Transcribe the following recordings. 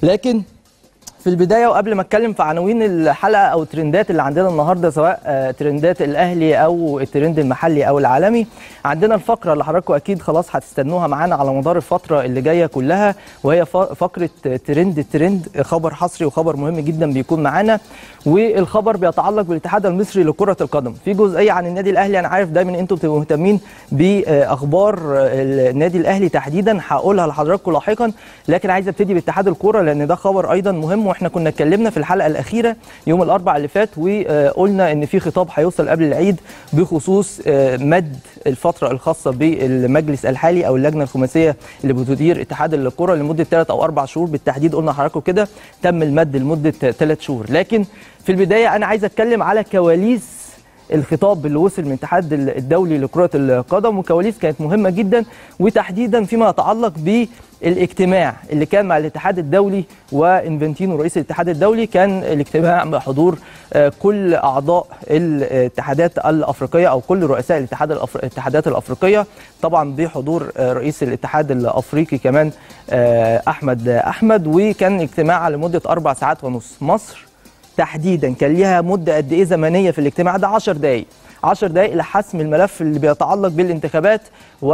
لكن في البدايه وقبل ما اتكلم في عناوين الحلقه او الترندات اللي عندنا النهارده سواء آه، ترندات الاهلي او الترند المحلي او العالمي عندنا الفقره اللي حضراتكم اكيد خلاص هتستنوها معانا على مدار الفتره اللي جايه كلها وهي ف- فقره ترند الترند خبر حصري وخبر مهم جدا بيكون معانا والخبر بيتعلق بالاتحاد المصري لكره القدم في جزئيه عن النادي الاهلي انا عارف دايما انتم بتبقوا مهتمين باخبار النادي الاهلي تحديدا هقولها لحضراتكم لاحقا لكن عايز ابتدي باتحاد الكوره لان ده خبر ايضا مهم واحنا كنا اتكلمنا في الحلقه الاخيره يوم الاربعاء اللي فات وقلنا ان في خطاب هيوصل قبل العيد بخصوص آه، مد الفتره الخاصه بالمجلس الحالي او اللجنه الخماسيه اللي بتدير اتحاد الكره لمده ثلاث او اربع شهور بالتحديد قلنا لحضراتكم كده تم المد لمده ثلاث شهور لكن في البدايه انا عايز اتكلم على كواليس الخطاب اللي وصل من الاتحاد الدولي لكرة القدم وكواليس كانت مهمة جدا وتحديدا فيما يتعلق بالاجتماع اللي كان مع الاتحاد الدولي وانفنتينو رئيس الاتحاد الدولي كان الاجتماع بحضور آه، كل اعضاء الاتحادات الافريقيه او كل رؤساء الاتحاد الأفر... الاتحادات الافريقيه طبعا بحضور آه، رئيس الاتحاد الافريقي كمان آه، احمد احمد وكان اجتماع لمده اربع ساعات ونص مصر تحديدا كان ليها مده قد ايه زمنيه في الاجتماع ده 10 دقائق 10 دقائق لحسم الملف اللي بيتعلق بالانتخابات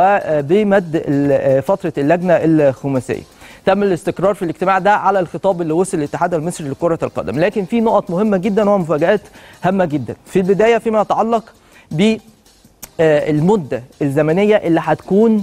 وبمد ال- فتره اللجنه الخماسيه تم الاستقرار في الاجتماع ده على الخطاب اللي وصل للاتحاد المصري لكره القدم لكن في نقط مهمه جدا ومفاجات هامه جدا في البدايه فيما يتعلق ب آه، المده الزمنيه اللي هتكون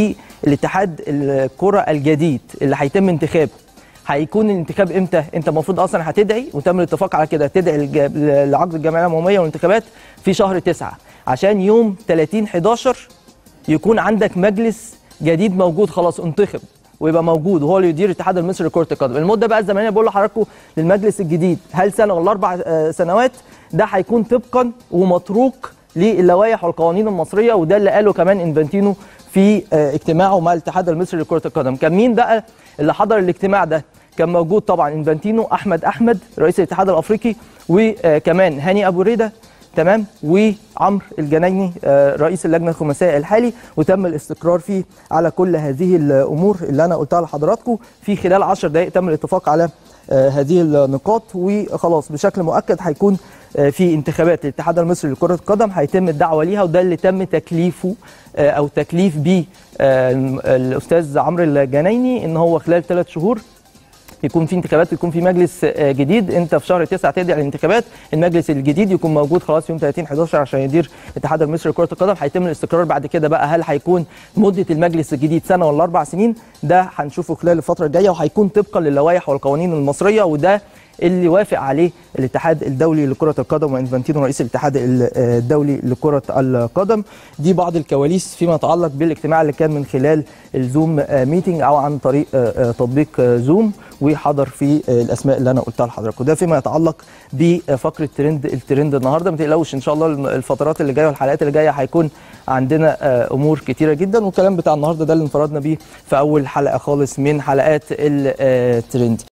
للاتحاد الكره الجديد اللي هيتم انتخابه هيكون الانتخاب امتى؟ انت المفروض اصلا هتدعي وتم الاتفاق على كده تدعي الج- لعقد الجمعيه العموميه والانتخابات في شهر تسعة عشان يوم 30 11 يكون عندك مجلس جديد موجود خلاص انتخب ويبقى موجود وهو اللي يدير الاتحاد المصري لكره القدم المده بقى الزمنيه بقول لحضراتكم للمجلس الجديد هل سنه ولا اربع آه، سنوات ده هيكون طبقا ومطروق للوائح والقوانين المصريه وده اللي قاله كمان انفانتينو في آه، اجتماعه مع الاتحاد المصري لكره القدم كان مين بقى اللي حضر الاجتماع ده كان موجود طبعا انفانتينو احمد احمد رئيس الاتحاد الافريقي وكمان هاني ابو ريده تمام وعمرو الجنايني آه، رئيس اللجنه الخماسيه الحالي وتم الاستقرار فيه على كل هذه الامور اللي انا قلتها لحضراتكم في خلال 10 دقائق تم الاتفاق على آه، هذه النقاط وخلاص بشكل مؤكد هيكون آه، في انتخابات الاتحاد المصري لكره القدم هيتم الدعوه ليها وده اللي تم تكليفه آه، او تكليف بيه آه، الاستاذ عمرو الجنايني ان هو خلال ثلاث شهور يكون في انتخابات يكون في مجلس آه، جديد انت في شهر 9 تدعي الانتخابات المجلس الجديد يكون موجود خلاص يوم 30 11 عشان يدير الاتحاد المصري لكره القدم هيتم الاستقرار بعد كده بقى هل هيكون مده المجلس الجديد سنه ولا اربع سنين ده هنشوفه خلال الفتره الجايه وهيكون طبقا للوائح والقوانين المصريه وده اللي وافق عليه الاتحاد الدولي لكرة القدم وانفانتينو رئيس الاتحاد ال- الدولي لكرة القدم دي بعض الكواليس فيما يتعلق بالاجتماع اللي كان من خلال الزوم آه، ميتنج او عن طريق آه، آه، تطبيق آه، زوم وحضر فيه آه، الاسماء اللي انا قلتها لحضراتكم ده فيما يتعلق بفقره ترند الترند النهارده ما تقلقوش ان شاء الله الم- الفترات اللي جايه والحلقات اللي جايه هيكون عندنا آه، امور كتيره جدا والكلام بتاع النهارده ده اللي انفردنا بيه في اول حلقه خالص من حلقات الترند